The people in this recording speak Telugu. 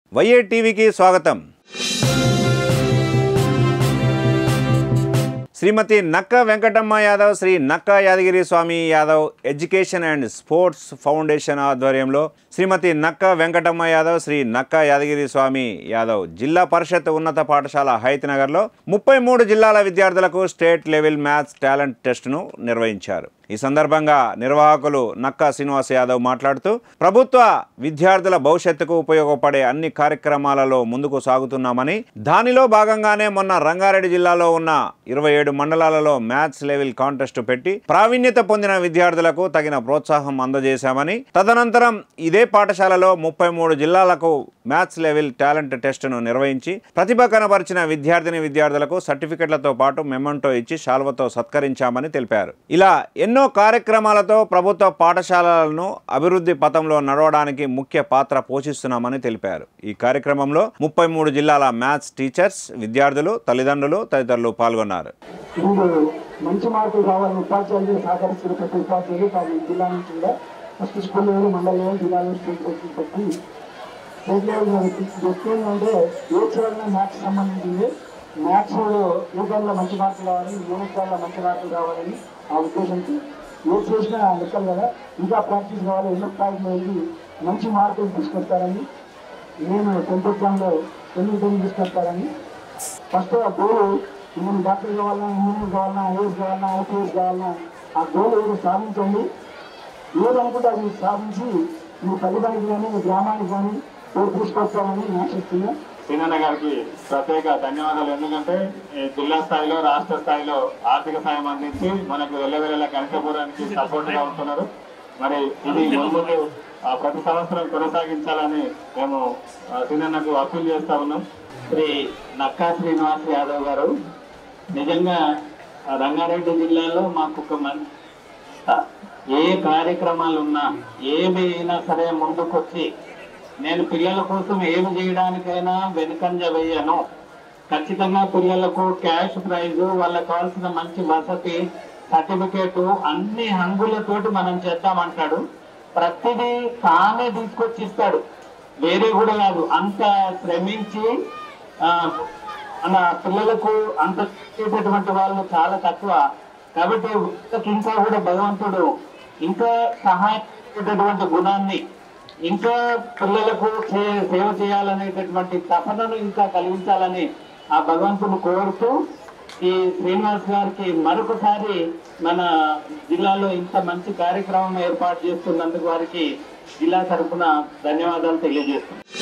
వైఏ టీవీకి స్వాగతం శ్రీమతి నక్క Venkatamma Yadav Shri Nakka Yadagiri Swamy Yadav education and sports foundation ఆధ్వర్యంలో శ్రీమతి నక్క వెంకటమ్మ యాదవ్ శ్రీ నక్క యాదగిరి స్వామి యాదవ్ జిల్లా పరిషత్ ఉన్నత పాఠశాల హైత్నగర్లో ముప్పై మూడు జిల్లాల విద్యార్థులకు స్టేట్ లెవెల్ మ్యాథ్స్ టాలెంట్ టెస్ట్ను నిర్వహించారు ఈ సందర్భంగా నిర్వాహకులు నక్కా శ్రీనివాస్ యాదవ్ మాట్లాడుతూ ప్రభుత్వ విద్యార్థుల భవిష్యత్తుకు ఉపయోగపడే అన్ని కార్యక్రమాలలో ముందుకు సాగుతున్నామని దానిలో భాగంగానే మొన్న రంగారెడ్డి జిల్లాలో ఉన్న ఇరవై ఏడు మండలాలలో మ్యాథ్స్ లెవెల్ కాంటెస్ట్ పెట్టి ప్రావీణ్యత పొందిన విద్యార్థులకు తగిన ప్రోత్సాహం అందజేశామని తదనంతరం ఇదే పాఠశాలలో ముప్పై మూడు జిల్లాలకు మ్యాథ్స్ లెవెల్ టాలెంట్ టెస్టును నిర్వహించి ప్రతిభ కనబరిచిన విద్యార్థిని విద్యార్థులకు సర్టిఫికెట్లతో పాటు మెమంటో ఇచ్చి శాల్వతో సత్కరించామని తెలిపారు ఇలా ఎన్నో కార్యక్రమాలతో ప్రభుత్వ పాఠశాలలను అభివృద్ధి పథంలో నడవడానికి ముఖ్య పాత్ర పోషిస్తున్నామని తెలిపారు ఈ కార్యక్రమంలో ముప్పై మూడు జిల్లాల మ్యాథ్స్ టీచర్స్ విద్యార్థులు తల్లిదండ్రులు తదితరులు పాల్గొన్నారు ముందు మంచి మార్కులు రావాలని ఉపాధ్యాయులు సహకరిస్తున్న ప్రతి ఉపాధ్యాయులు వారి జిల్లా నుంచి కూడా ఫస్ట్ స్కూల్ లెవెల్ మండల లెవెల్ జిల్లా లెవెల్ స్టేట్ లెవెల్ పెట్టి స్టేట్ లెవెల్ చెప్తుందంటే ఏ చేయాలన్నా మ్యాథ్స్ సంబంధించింది మ్యాథ్స్ ఏ దానిలో మంచి మార్కులు రావాలని యూనిట్ దానిలో మంచి మార్కులు రావాలని ఆ ఉద్దేశంతో ఏ చేసినా లెక్కలు కదా ఇంకా ప్రాక్టీస్ కావాలి ఎన్నో ప్రాక్టీస్ వెళ్ళి మంచి మార్కులు తీసుకొస్తారని నేను టెన్త్ ఎగ్జామ్లో ఎన్ని టెన్ తీసుకొస్తారని ఫస్ట్ ఆ గోల్ నేను డాక్టర్ కావాలన్నా ఇంజనీర్ కావాలన్నా ఐఏఎస్ కావాలన్నా ఐపీఎస్ కావాలన్నా ఆ గోల్ ఏదో సాధించండి ఏదనుకుంటే అది సాధించి మీ తల్లిదండ్రులు కానీ మీ గ్రామానికి కానీ పేరు తీసుకొస్తారని ఆశిస్తున్నా సీనన్న గారికి ప్రత్యేక ధన్యవాదాలు ఎందుకంటే ఈ జిల్లా స్థాయిలో రాష్ట్ర స్థాయిలో ఆర్థిక సాయం అందించి మనకు వెళ్ళవేళ కనకపురానికి సపోర్ట్ గా ఉంటున్నారు మరి ఇది ముందు ప్రతి సంవత్సరం కొనసాగించాలని మేము ఆ, సీనన్నకు అప్పీల్ చేస్తా ఉన్నాం శ్రీ నక్కా శ్రీనివాస్ యాదవ్ గారు నిజంగా ఆ రంగారెడ్డి జిల్లాలో మాకు ఒక మంచి ఏ కార్యక్రమాలు ఉన్నా ఏమి అయినా సరే ముందుకొచ్చి నేను పిల్లల కోసం ఏమి చేయడానికైనా వెనుకంజ వేయను ఖచ్చితంగా పిల్లలకు క్యాష్ ప్రైజ్ వాళ్ళకి కావాల్సిన మంచి వసతి సర్టిఫికేట్ అన్ని హంగులతోటి మనం చేద్దామంటాడు ప్రతిదీ తానే తీసుకొచ్చి ఇస్తాడు వేరే కూడా కాదు అంత శ్రమించి ఆ, మన పిల్లలకు అంత చేసేటటువంటి వాళ్ళు చాలా తక్కువ కాబట్టి వీళ్ళకి ఇంకా కూడా భగవంతుడు ఇంకా సహాయపడేటటువంటి గుణాన్ని ఇంకా పిల్లలకు చే- సేవ చేయాలనేటటువంటి తపనను ఇంకా కలిగించాలని ఆ భగవంతుని కోరుతూ ఈ శ్రీనివాస్ గారికి మరొకసారి మన జిల్లాలో ఇంత మంచి కార్యక్రమం ఏర్పాటు చేస్తున్నందుకు వారికి జిల్లా తరఫున ధన్యవాదాలు తెలియజేస్తున్నాం